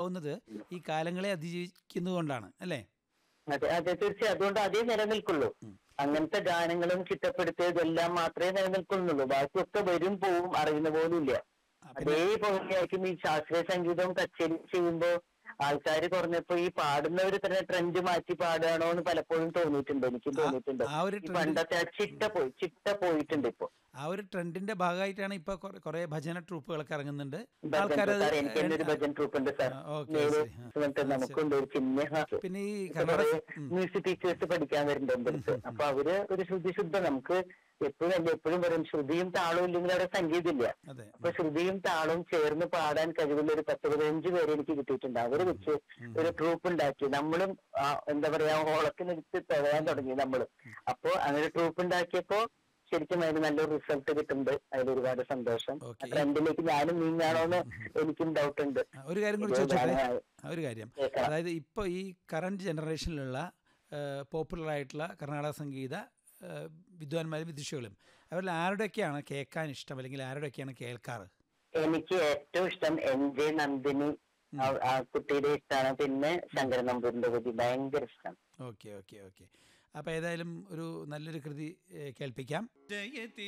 ഉണ്ടാവുന്നത് ഈ കാലങ്ങളെ അതിജീവിക്കുന്നതുകൊണ്ടാണ് അല്ലേ അതെ അതെ തീർച്ചയായും അതുകൊണ്ട് അതേ നിലനിൽക്കുള്ളൂ അങ്ങനത്തെ ഗാനങ്ങളും ചിട്ടപ്പെടുത്തിയതെല്ലാം മാത്രമേ നിലനിൽക്കുന്നുള്ളൂ ബാക്കിയൊക്കെ വരും പോവും അറിയുന്ന പോലും ഇല്ല അതേപോലെയായിരിക്കും ഈ ശാസ്ത്രീയ സംഗീതവും കച്ചേരി ചെയ്യുമ്പോ ആൾക്കാർ കുറഞ്ഞപ്പോ ഈ പാടുന്നവർ തന്നെ ട്രെൻഡ് മാറ്റി പാടുകയാണോ എന്ന് പലപ്പോഴും തോന്നിയിട്ടുണ്ട് എനിക്കും തോന്നിയിട്ടുണ്ട് ആ ഒരു ഈ trend- പണ്ടത്തെ ആ ചിട്ട പോയി ചിട്ട പോയിട്ടുണ്ട് ഇപ്പൊ ആ ഒരു ട്രെൻഡിന്റെ ഭാഗമായിട്ടാണ് ഇപ്പൊ കുറെ- കുറെ ഭജന ട്രൂപ്പുകളൊക്കെ ഇറങ്ങുന്നുണ്ട് ഭജൻ ആൾക്കാരത് സാർ എനിക്ക് തന്നെ ഒരു ഭജൻ ട്രൂപ്പ് ഉണ്ട് സാർ ആ, ഓക്കേ, നേര് ശരി. ആ, എന്നിട്ട് നമുക്കുണ്ട് ഒരു ചിഹ്ന പിന്നെ ഈ ഇപ്പൊ കർണാടക കുറേ മ്യൂസിക് ടീച്ചേഴ്സ് പഠിക്കാൻ വരുന്നുണ്ട് എൻ്റെ അടുത്ത് അപ്പൊ അവര് ഒരു ശ്രുതി ശുദ്ധ നമുക്ക് എപ്പോഴും അല്ല എപ്പോഴും പറയും ശ്രുതിയും താളവും ഇല്ലെങ്കിൽ അവിടെ സംഗീതമില്ല അതെ അപ്പൊ ശ്രുതിയും താളവും ചേർന്ന് പാടാൻ കഴിവുള്ള ഒരു പത്ത് പതിനഞ്ച് പേരെ എനിക്ക് കിട്ടിയിട്ടുണ്ട് അവര് വെച്ച് ഒരു ട്രൂപ്പ് ഉണ്ടാക്കി നമ്മളും ആ, എന്താ പറയാ ഓളത്തിനെടുത്ത് തടയാൻ തുടങ്ങി നമ്മള് അപ്പോ അങ്ങനെ ട്രൂപ്പ് ഉണ്ടാക്കിയപ്പോ ശരിക്കും അതിന് നല്ലൊരു റിസൾട്ട് കിട്ടുന്നുണ്ട് അതിൽ ഒരുപാട് സന്തോഷം Okay. ട്രെൻഡിലേക്ക് ഞാനും നീങ്ങാണോന്ന് എനിക്കും ഡൗട്ട് ഉണ്ട് ആ, ഒരു കാര്യം കൂടി ഇത് ചോദിച്ചോട്ടെ ഞാനാ- ആ, ഒരു കാര്യം കേൾക്കാം. അതായത് ഇപ്പോൾ ഈ കറണ്ട് ജനറേഷനിലുള്ള പോപ്പുലർ ആയിട്ടുള്ള കർണാടക സംഗീത ആ, വിദ്വാൻമാരും വിദുഷികളും അവരിൽ ആരുടെയൊക്കെയാണ് കേൾക്കാൻ ഇഷ്ടം അല്ലെങ്കിൽ ആരുടെയൊക്കെയാണ് കേൾക്കാറ് എനിക്ക് ഏറ്റവും ഇഷ്ടം എൻ ജെ നന്ദിനി ആ- ആ കുട്ടിയുടെ ഇഷ്ടമാണ് പിന്നെ ശങ്കരൻ നമ്പൂരിന്റെ കുട്ടി ഭയങ്കര ഇഷ്ടം ഓക്കെ ഓക്കെ ഓക്കെ അപ്പോൾ ഏതായാലും ഒരു നല്ലൊരു കൃതി ഏ, കേൾപ്പിക്കാം ജയതി